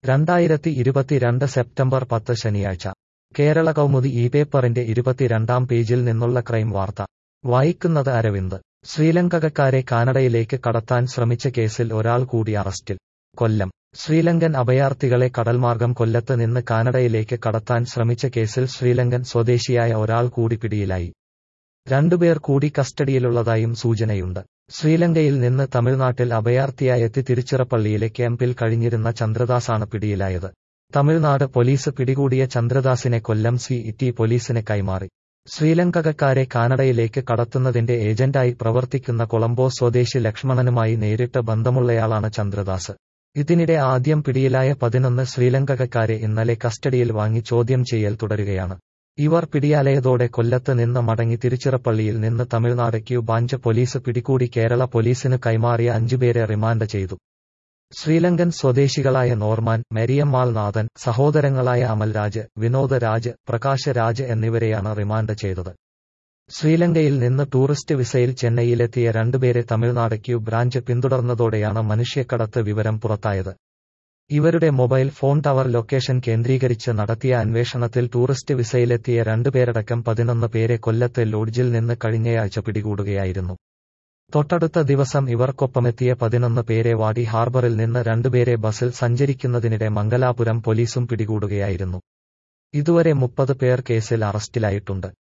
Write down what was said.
രണ്ടായിരത്തി ഇരുപത്തിരണ്ട് സെപ്റ്റംബർ പത്ത് ശനിയാഴ്ച കേരള കൗമുദി ഈ പേപ്പറിന്റെ ഇരുപത്തിരണ്ടാം പേജിൽ നിന്നുള്ള ക്രൈം വാർത്ത വായിക്കുന്നത് അരവിന്ദ് ശ്രീലങ്കക്കാരെ കാനഡയിലേക്ക് കടത്താൻ ശ്രമിച്ച കേസിൽ ഒരാൾ കൂടി അറസ്റ്റിൽ കൊല്ലം ശ്രീലങ്കൻ അഭയാർത്ഥികളെ കടൽമാർഗം കൊല്ലത്ത് നിന്ന് കാനഡയിലേക്ക് കടത്താൻ ശ്രമിച്ച കേസിൽ ശ്രീലങ്കൻ സ്വദേശിയായ ഒരാൾ കൂടി പിടിയിലായി രണ്ടുപേർ കൂടി കസ്റ്റഡിയിലുള്ളതായും സൂചനയുണ്ട് ശ്രീലങ്കയിൽ നിന്ന് തമിഴ്നാട്ടിൽ അഭയാർത്ഥിയായെത്തി തിരുച്ചിറപ്പള്ളിയിലെ ക്യാമ്പിൽ കഴിഞ്ഞിരുന്ന ചന്ദ്രദാസാണ് പിടിയിലായത് തമിഴ്നാട് പോലീസ് പിടികൂടിയ ചന്ദ്രദാസിനെ കൊല്ലം സി ടി പോലീസിന് കൈമാറി ശ്രീലങ്കക്കാരെ കാനഡയിലേക്ക് കടത്തുന്നതിന്റെ ഏജന്റായി പ്രവർത്തിക്കുന്ന കൊളംബോ സ്വദേശി ലക്ഷ്മണനുമായി നേരിട്ട് ബന്ധമുള്ളയാളാണ് ചന്ദ്രദാസ് ഇതിനിടെ ആദ്യം പിടിയിലായ പതിനൊന്ന് ശ്രീലങ്കക്കാരെ ഇന്നലെ കസ്റ്റഡിയിൽ വാങ്ങി ചോദ്യം ചെയ്യൽ തുടരുകയാണ് ഇവർ പിടിയാലയതോടെ കൊല്ലത്ത് നിന്ന് മടങ്ങി തിരുച്ചിറപ്പള്ളിയിൽ നിന്ന് തമിഴ്നാട് ക്യൂബാഞ്ച് പോലീസ് പിടികൂടി കേരള പോലീസിന് കൈമാറിയ അഞ്ചുപേരെ റിമാൻഡ് ചെയ്തു ശ്രീലങ്കൻ സ്വദേശികളായ നോർമാൻ മെരിയമ്മാൾ നാഥൻ സഹോദരങ്ങളായ അമൽരാജ് വിനോദ് രാജ് പ്രകാശ് രാജ് എന്നിവരെയാണ് റിമാൻഡ് ചെയ്തത് ശ്രീലങ്കയിൽ നിന്ന് ടൂറിസ്റ്റ് വിസയിൽ ചെന്നൈയിലെത്തിയ രണ്ടുപേരെ തമിഴ്നാട് ക്യൂ ബ്രാഞ്ച് പിന്തുടർന്നതോടെയാണ് മനുഷ്യക്കടത്ത് വിവരം പുറത്തായത് ഇവരുടെ മൊബൈൽ ഫോൺ ടവർ ലൊക്കേഷൻ കേന്ദ്രീകരിച്ച് നടത്തിയ അന്വേഷണത്തിൽ ടൂറിസ്റ്റ് വിസയിലെത്തിയ രണ്ടുപേരടക്കം പതിനൊന്ന് പേരെ കൊല്ലത്തെ ലോഡ്ജിൽ നിന്ന് കഴിഞ്ഞയാഴ്ച പിടികൂടുകയായിരുന്നു തൊട്ടടുത്ത ദിവസം ഇവർക്കൊപ്പമെത്തിയ പതിനൊന്ന് പേരെ വാടി ഹാർബറിൽ നിന്ന് രണ്ടുപേരെ ബസിൽ സഞ്ചരിക്കുന്നതിനിടെ മംഗലാപുരം പോലീസും പിടികൂടുകയായിരുന്നു ഇതുവരെ മുപ്പത് പേർ കേസിൽ അറസ്റ്റിലായിട്ടുണ്ട്